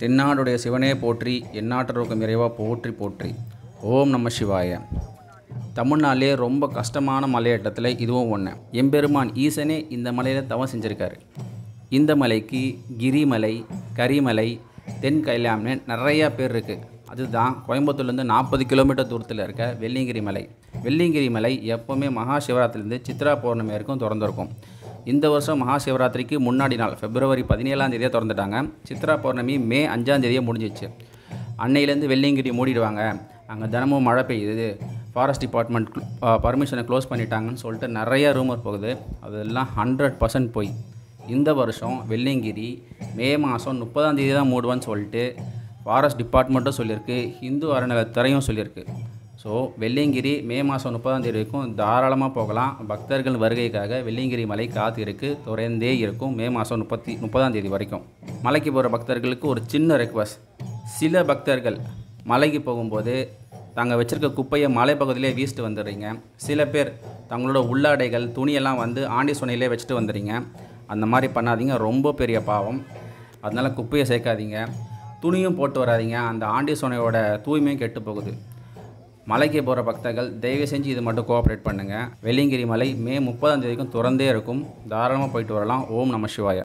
தென்னாடுடைய சிவனே போற்றி எந்நாட்டருக்கும் இறைவா போற்றி போற்றி ஓம் நம சிவாய தமிழ்நாட்டிலே ரொம்ப கஷ்டமான மலையேற்றத்தில் இதுவும் ஒன்று எம்பெருமான் ஈசனே இந்த மலையில் தவம் செஞ்சுருக்காரு இந்த மலைக்கு கிரிமலை கரிமலை தென் கைலாம்னு நிறையா பேர் இருக்குது அதுதான் கோயம்புத்தூர்லேருந்து நாற்பது கிலோமீட்டர் தூரத்தில் இருக்க வெள்ளியங்கிரி மலை வெள்ளியங்கிரி மலை எப்போவுமே மகா சிவராத்திரிலேருந்து சித்ரா பௌர்ணமி வரைக்கும் திறந்திருக்கும் இந்த வருஷம் மகா சிவராத்திரிக்கு முன்னாடி நாள் பிப்ரவரி பதினேழாம் தேதியே திறந்துட்டாங்க சித்ரா பௌர்ணமி மே அஞ்சாம் தேதியே முடிஞ்சிச்சு அன்னையிலேருந்து வெள்ளியங்கிரி மூடிடுவாங்க அங்கே தினமும் மழை பெய்யுது ஃபாரஸ்ட் டிபார்ட்மெண்ட் பர்மிஷனை க்ளோஸ் பண்ணிட்டாங்கன்னு சொல்லிட்டு நிறைய ரூமர் போகுது அதெல்லாம் ஹண்ட்ரட் பர்சன்ட் போய் இந்த வருஷம் வெள்ளியங்கிரி மே மாதம் முப்பதாம் தேதி தான் மூடுவான்னு சொல்லிட்டு ஃபாரஸ்ட் டிபார்ட்மெண்ட்டும் சொல்லியிருக்கு இந்து அறநிலையத்துறையும் சொல்லியிருக்கு ஸோ வெள்ளியங்கிரி மே மாதம் முப்பதாம் தேதி வரைக்கும் தாராளமாக போகலாம் பக்தர்கள் வருகைக்காக வெள்ளியங்கிரி மலை காத்து இருக்கு தொடர்ந்தே இருக்கும் மே மாதம் முப்பத்தி முப்பதாம் தேதி வரைக்கும் மலைக்கு போகிற பக்தர்களுக்கு ஒரு சின்ன ரெக்வஸ்ட் சில பக்தர்கள் மலைக்கு போகும்போது தாங்கள் வச்சிருக்க குப்பையை மலைப்பகுதியிலே வீசிட்டு வந்துடுறீங்க சில பேர் தங்களோட உள்ளாடைகள் துணியெல்லாம் வந்து ஆண்டி சுனையிலே வச்சுட்டு வந்துடுறீங்க அந்த மாதிரி பண்ணாதீங்க ரொம்ப பெரிய பாவம் அதனால் குப்பையை சேர்க்காதீங்க துணியும் போட்டு வராதீங்க அந்த ஆண்டி சுனையோட தூய்மையும் கெட்டு போகுது மலைக்கு போகிற பக்தர்கள் தயவு செஞ்சு இது மட்டும் கோஆப்ரேட் பண்ணுங்கள் வெள்ளியங்கிரி மலை மே முப்பதாம் தேதிக்கும் திறந்தே இருக்கும் தாராளமாக போயிட்டு வரலாம் ஓம் நம சிவாய